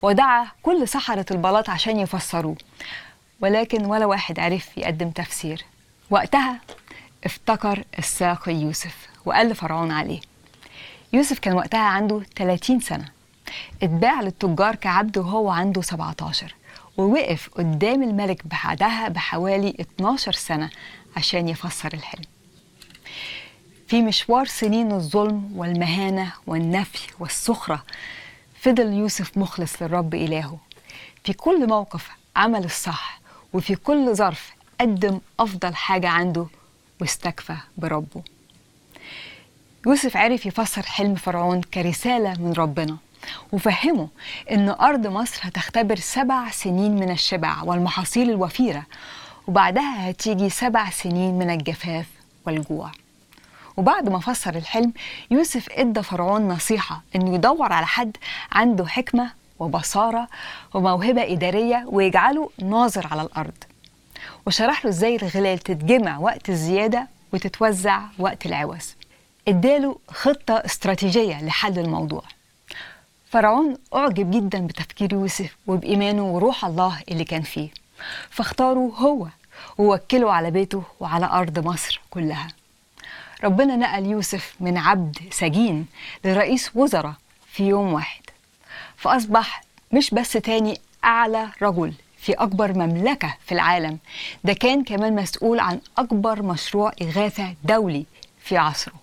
ودعا كل سحرة البلاط عشان يفسروه ولكن ولا واحد عرف يقدم تفسير وقتها افتكر الساقي يوسف وقال لفرعون عليه يوسف كان وقتها عنده 30 سنة اتباع للتجار كعبد وهو عنده 17 ووقف قدام الملك بعدها بحوالي 12 سنة عشان يفسر الحلم في مشوار سنين الظلم والمهانة والنفي والسخرة فضل يوسف مخلص للرب إلهه في كل موقف عمل الصح وفي كل ظرف قدم أفضل حاجة عنده واستكفى بربه يوسف عرف يفسر حلم فرعون كرسالة من ربنا وفهمه إن أرض مصر هتختبر سبع سنين من الشبع والمحاصيل الوفيرة وبعدها هتيجي سبع سنين من الجفاف والجوع وبعد ما فسر الحلم يوسف ادى فرعون نصيحة انه يدور على حد عنده حكمة وبصارة وموهبة إدارية ويجعله ناظر على الأرض وشرح له ازاي الغلال تتجمع وقت الزيادة وتتوزع وقت العوز اداله خطة استراتيجية لحل الموضوع فرعون أعجب جدا بتفكير يوسف وبإيمانه وروح الله اللي كان فيه فاختاره هو ووكله على بيته وعلى أرض مصر كلها ربنا نقل يوسف من عبد سجين لرئيس وزراء في يوم واحد فأصبح مش بس تاني أعلى رجل في أكبر مملكة في العالم ده كان كمان مسؤول عن أكبر مشروع إغاثة دولي في عصره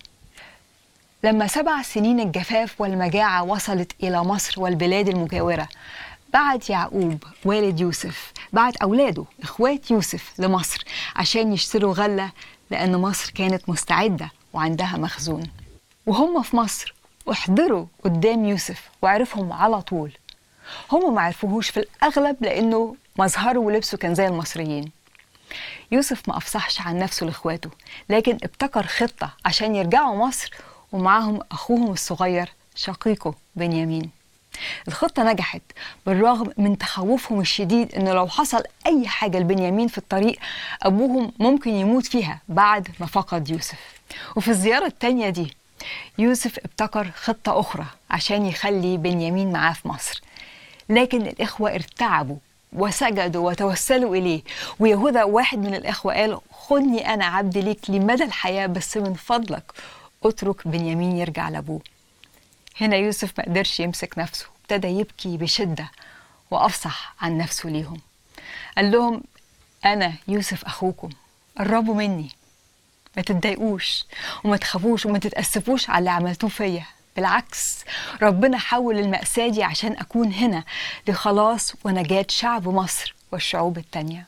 لما سبع سنين الجفاف والمجاعة وصلت إلى مصر والبلاد المجاورة بعت يعقوب والد يوسف بعت أولاده إخوات يوسف لمصر عشان يشتروا غلة لأن مصر كانت مستعدة وعندها مخزون وهم في مصر احضروا قدام يوسف وعرفهم على طول هم ما عرفوهوش في الأغلب لأنه مظهره ولبسه كان زي المصريين يوسف ما أفصحش عن نفسه لإخواته لكن ابتكر خطة عشان يرجعوا مصر ومعاهم أخوهم الصغير شقيقه بنيامين الخطة نجحت بالرغم من تخوفهم الشديد إنه لو حصل أي حاجة لبنيامين في الطريق أبوهم ممكن يموت فيها بعد ما فقد يوسف وفي الزيارة التانية دي يوسف ابتكر خطة أخرى عشان يخلي بنيامين معاه في مصر لكن الإخوة ارتعبوا وسجدوا وتوسلوا إليه ويهوذا واحد من الإخوة قال خدني أنا عبد ليك لمدى الحياة بس من فضلك اترك بنيامين يرجع لأبوه هنا يوسف ما قدرش يمسك نفسه ابتدى يبكي بشدة وأفصح عن نفسه ليهم قال لهم أنا يوسف أخوكم قربوا مني ما تتضايقوش وما تخافوش وما تتأسفوش على اللي عملتوه فيا بالعكس ربنا حول المأساة دي عشان أكون هنا لخلاص ونجاة شعب مصر والشعوب التانية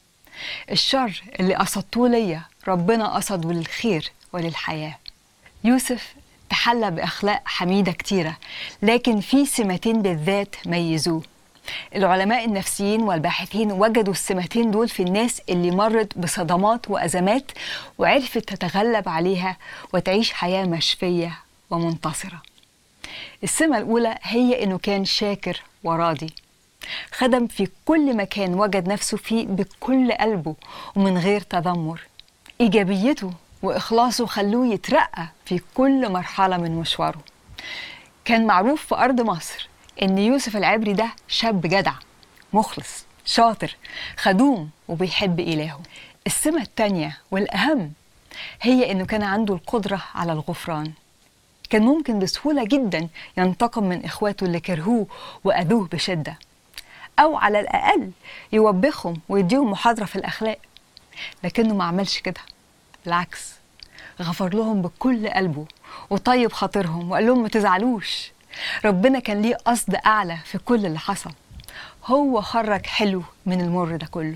الشر اللي قصدتوه ليا ربنا قصده للخير وللحياة يوسف تحلى بأخلاق حميدة كتيرة لكن في سمتين بالذات ميزوه العلماء النفسيين والباحثين وجدوا السمتين دول في الناس اللي مرت بصدمات وأزمات وعرفت تتغلب عليها وتعيش حياة مشفية ومنتصرة السمة الأولى هي إنه كان شاكر وراضي خدم في كل مكان وجد نفسه فيه بكل قلبه ومن غير تذمر إيجابيته وإخلاصه خلوه يترقى في كل مرحلة من مشواره كان معروف في أرض مصر إن يوسف العبري ده شاب جدع مخلص شاطر خدوم وبيحب إلهه السمة التانية والأهم هي إنه كان عنده القدرة على الغفران كان ممكن بسهولة جدا ينتقم من إخواته اللي كرهوه وأذوه بشدة أو على الأقل يوبخهم ويديهم محاضرة في الأخلاق لكنه ما عملش كده بالعكس غفر لهم بكل قلبه وطيب خاطرهم وقال لهم ما تزعلوش ربنا كان ليه قصد أعلى في كل اللي حصل هو خرج حلو من المر ده كله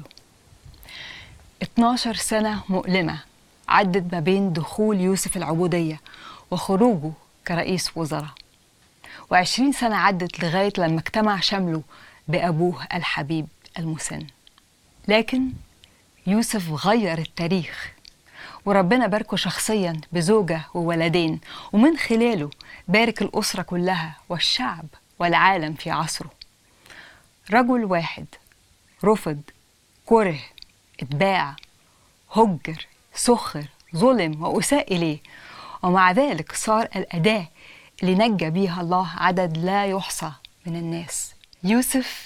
12 سنة مؤلمة عدت ما بين دخول يوسف العبودية وخروجه كرئيس وزراء وعشرين سنة عدت لغاية لما اجتمع شمله بأبوه الحبيب المسن لكن يوسف غير التاريخ وربنا باركه شخصيا بزوجة وولدين ومن خلاله بارك الأسرة كلها والشعب والعالم في عصره رجل واحد رفض كره اتباع هجر سخر ظلم وأساء إليه ومع ذلك صار الأداة اللي نجى بيها الله عدد لا يحصى من الناس يوسف